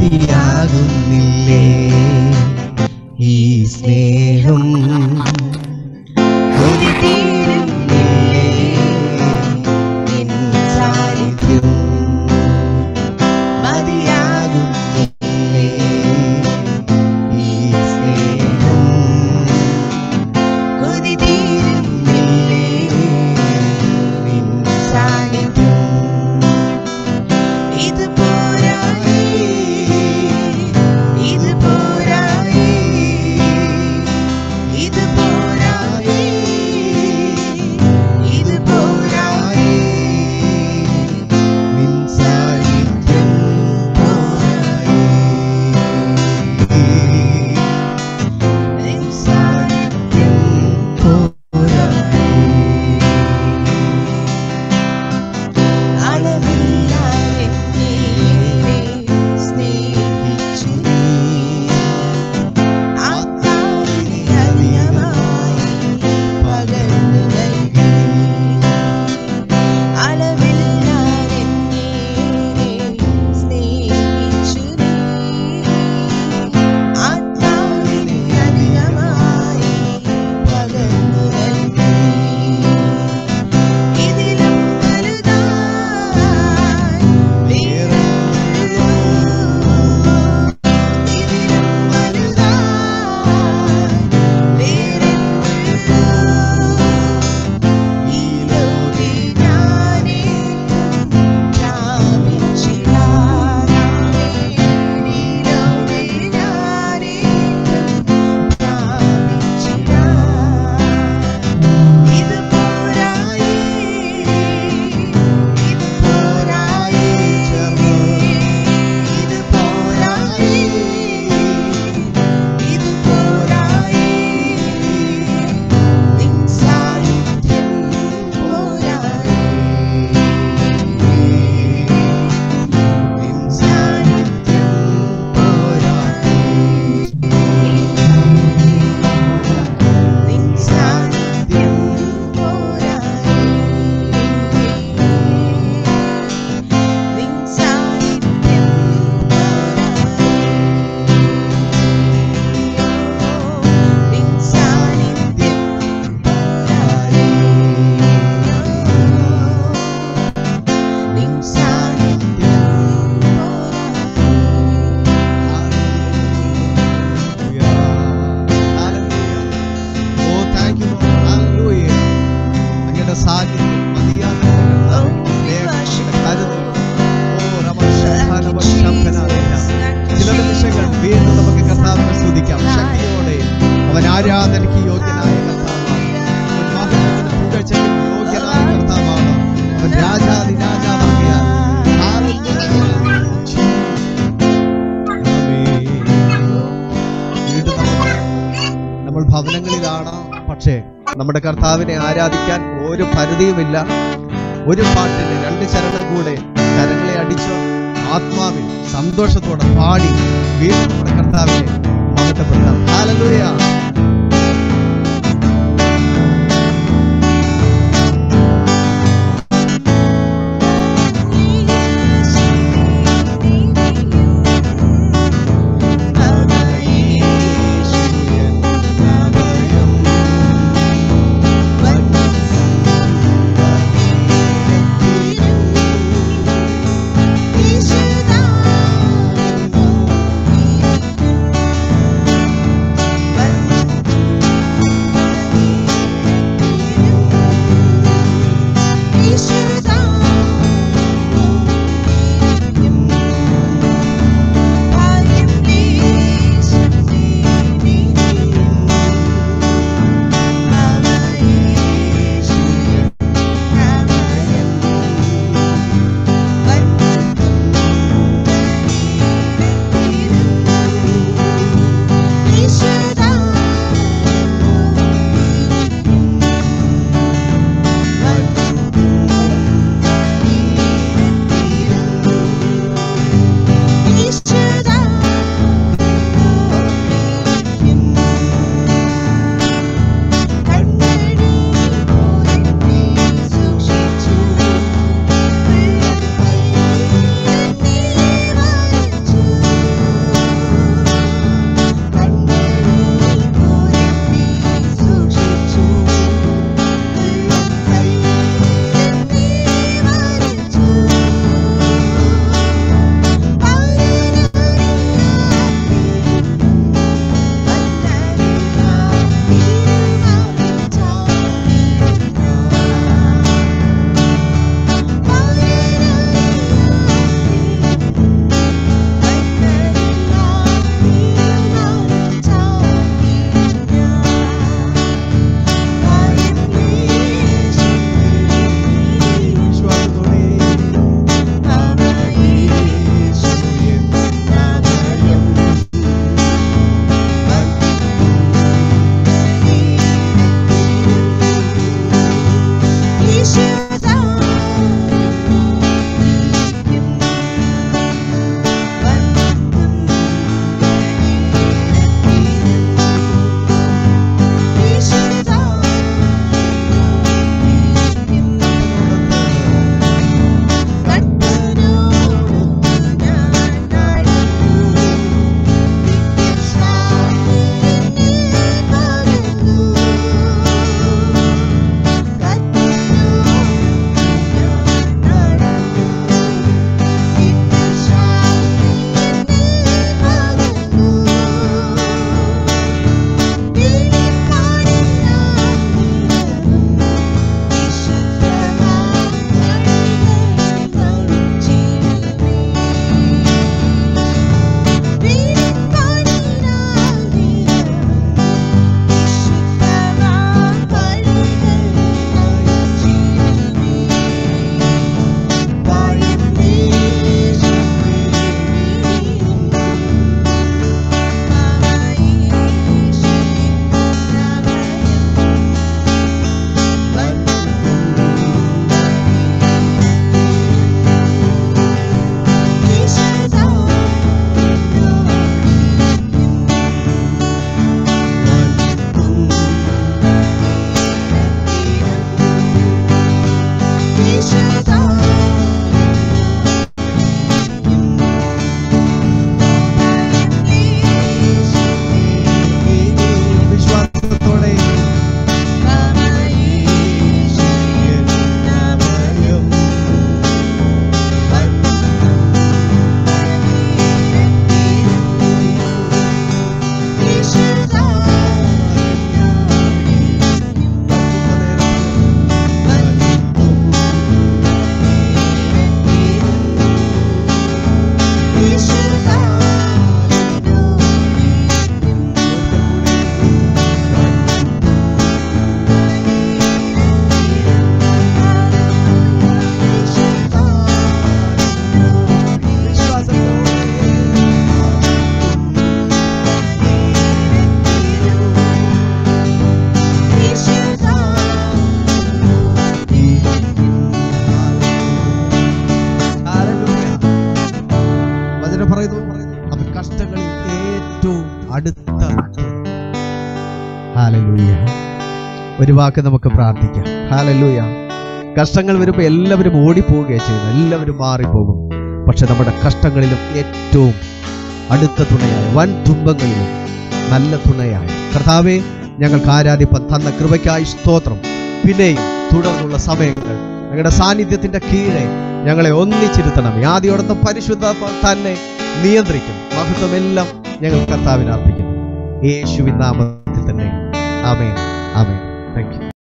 മതിയാകുന്നില്ലേ ഈ സ്നേഹം കൊതി തീരുന്നില്ലേ നിൻ സാന്നിധ്യം മതിയാകുന്നില്ലേ ഈ സ്നേഹം കൊതി തീരുന്നില്ലേ നിൻ സാന്നിധ്യം ഇത് പോരായി ഇത് പോരായി ഇത് പോരായി ഇത് പോരായി നിൻ സാന്നിധ്യം പോരായി നിൻ സാന്നിധ്യം പോരായി അളവില്ലാതെ നീ സ്നേഹിച്ചു നീ. ആത്മാവിനെ അന്യമായി പകർന്നു നൽകി. അളവില്ലാതെ നീ സ്നേഹിച്ചു നീ. ആത്മാവിനെ അന്യമായി പകർന്നു നൽകി. ഇതിലും വലുതായി വേറൊന്നുള്ളൂ. ഇതിലും വലുതായി വേറൊന്നുള്ളൂ. ഈ ലോകെ ഞാനേറ്റം പ്രാപിച്ചിടാനായി. ഈ ലോകെ ഞാനേറ്റം പ്രാപിച്ചിടാൻ. ഇത് പോരായി ഇത് പോരായി ഇത് പോരായി ഇത് പോരായി നിൻ സാന്നിധ്യം പോരായി നിൻ സാന്നിധ്യം പോരായി നിൻ സാന്നിധ്യം പോരായി നിൻ സാന്നിധ്യം പോരായി നിൻ സാന്നിധ്യം പോരായി നിൻ സാന്നിധ്യം ഓ താങ്ക് യു ഹല്ലേലൂയ അങ്ങയുടെ സാന്നിധ്യം മതിയാകുന്ന കരുതൽ ഓ ചില നിമിഷങ്ങൾ വീണ്ടും നമുക്ക് കർത്താവിനെ സ്തുതിക്കാം ശക്തിയോടെ അവൻ ആരാധനയ്ക്ക് യോഗ്യനായ കർത്താവാണ് അവൻ മഹത്വത്തിന് പുകഴ്ചയ്ക്ക് യോഗ്യനായ കർത്താവാണ് അവൻ രാജാതി രാജാവാകിയാൽ വീണ്ടും നമുക്ക് നമ്മൾ ഭവനങ്ങളിലാണ് പക്ഷേ നമ്മുടെ കർത്താവിനെ ആരാധിക്കാൻ ഒരു പരിധിയുമില്ല ഒരു പാട്ടിന് രണ്ട് ചരണം കൂടെ കരങ്ങളെ അടിച്ച് ആത്മാവിൽ സന്തോഷത്തോടെ പാടി വീണ്ടും നമ്മുടെ കർത്താവിനെ മഹത്വപ്പെടുത്താം ഹാലലൂയ യേശുദാ കഷ്ടങ്ങളിൽ ഏറ്റവും അടുത്ത ഹാലലൂയ ഒരു വാക്ക് നമുക്ക് പ്രാർത്ഥിക്കാം ഹാലലൂയ കഷ്ടങ്ങൾ വരുമ്പോൾ എല്ലാവരും ഓടിപ്പോവുകയാണ് ചെയ്യുന്നത് എല്ലാവരും മാറിപ്പോകും പക്ഷെ നമ്മുടെ കഷ്ടങ്ങളിലും ഏറ്റവും അടുത്ത തുണയായ വൻ തുമ്പങ്ങളിലും നല്ല തുണയായ കർത്താവെ ഞങ്ങൾക്ക് ആരാധിപ്പം തന്ന കൃപയ്ക്കായി സ്തോത്രം പിന്നെയും തുടർന്നുള്ള സമയങ്ങൾ ഞങ്ങളുടെ സാന്നിധ്യത്തിന്റെ കീഴെ ഞങ്ങളെ ഒന്നിച്ചിരുത്തണം ആദ്യോടൊപ്പം പരിശുദ്ധ തന്നെ നിയന്ത്രിക്കും മഹത്വമെല്ലാം ഞങ്ങൾ കർത്താവിന് അർപ്പിക്കുന്നു യേശുവിൻ നാമത്തിൽ തന്നെ ആമേൻ ആമേൻ താങ്ക് യു